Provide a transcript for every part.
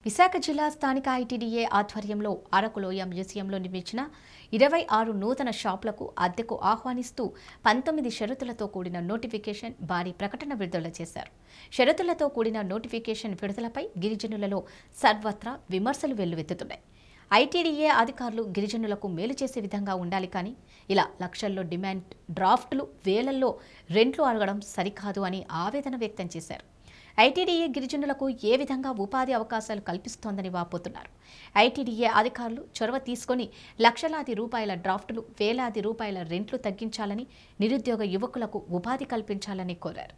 విశాఖ జిల్లా స్థానిక ఐటీడీఏ ఆధ్వర్యంలో అరకులోయ మ్యూజియంలో నిర్మించిన ఇరవై ఆరు నూతన షాపులకు అద్దెకు ఆహ్వానిస్తూ పంతొమ్మిది షరతులతో కూడిన నోటిఫికేషన్ భారీ ప్రకటన విడుదల చేశారు షరతులతో కూడిన నోటిఫికేషన్ విడుదలపై గిరిజనులలో సర్వత్రా విమర్శలు వెల్లువెత్తుతున్నాయి ఐటీడీఏ అధికారులు గిరిజనులకు మేలు చేసే విధంగా ఉండాలి కానీ ఇలా లక్షల్లో డిమాండ్ డ్రాఫ్టులు వేలల్లో రెంట్లు అడగడం సరికాదు అని ఆవేదన వ్యక్తం చేశారు ఐటీడీఏ గిరిజనులకు ఏ విధంగా ఉపాధి అవకాశాలు కల్పిస్తోందని వాపోతున్నారు ఐటీడీఏ అధికారులు చొరవ తీసుకొని లక్షలాది రూపాయల డ్రాఫ్టులు వేలాది రూపాయల రెంట్లు తగ్గించాలని నిరుద్యోగ యువకులకు ఉపాధి కల్పించాలని కోరారు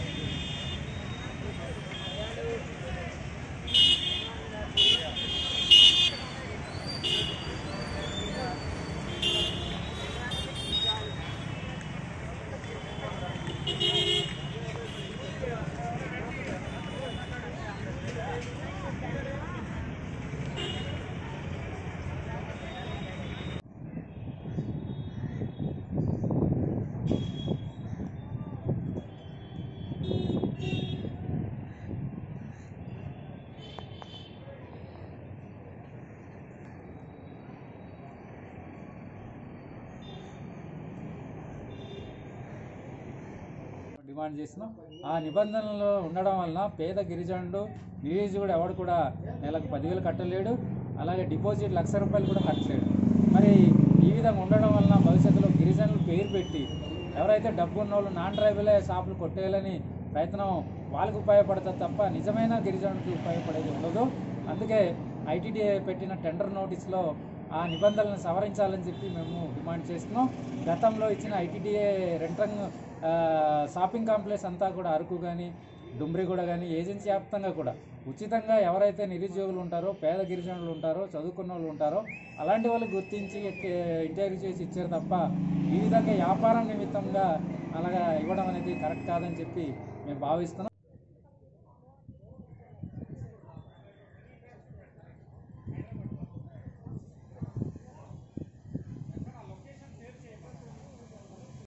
డిమాండ్ చేసినాం ఆ నిబంధనలు ఉండడం వలన పేద గిరిజనుడు నియోజకుడు ఎవడు కూడా నెలకు పదివేలు కట్టలేడు అలాగే డిపాజిట్ లక్ష రూపాయలు కూడా కట్టలేడు మరి ఈ విధంగా ఉండడం వలన భవిష్యత్తులో గిరిజనులు పేరు పెట్టి ఎవరైతే డబ్బు ఉన్న వాళ్ళు నాన్ ట్రైబలే షాపులు కొట్టేయాలని ప్రయత్నం వాళ్ళకు ఉపయోగపడుతుంది తప్ప నిజమైన గిరిజనుడికి ఉపయోగపడేది ఉండదు అందుకే ఐటీడీఏ పెట్టిన టెండర్ నోటీస్లో ఆ నిబంధనలను సవరించాలని చెప్పి మేము డిమాండ్ చేస్తున్నాం గతంలో ఇచ్చిన ఐటీడీఏ రెంటంగ్ ఆ, షాపింగ్ కాంప్లెక్స్ అంతా కూడా అరకు కానీ డుమ్రిగూడ కానీ ఏజెన్సీ వ్యాప్తంగా కూడా ఉచితంగా ఎవరైతే నిరుద్యోగులు ఉంటారో పేద గిరిజనులు ఉంటారో చదువుకున్న వాళ్ళు ఉంటారో అలాంటి వాళ్ళు గుర్తించి ఎక్- ఇంటర్వ్యూ చేసి ఇచ్చారు తప్ప ఈ విధంగా వ్యాపారం నిమిత్తంగా అలాగా ఇవ్వడం అనేది కరెక్ట్ కాదని చెప్పి మేము భావిస్తున్నాం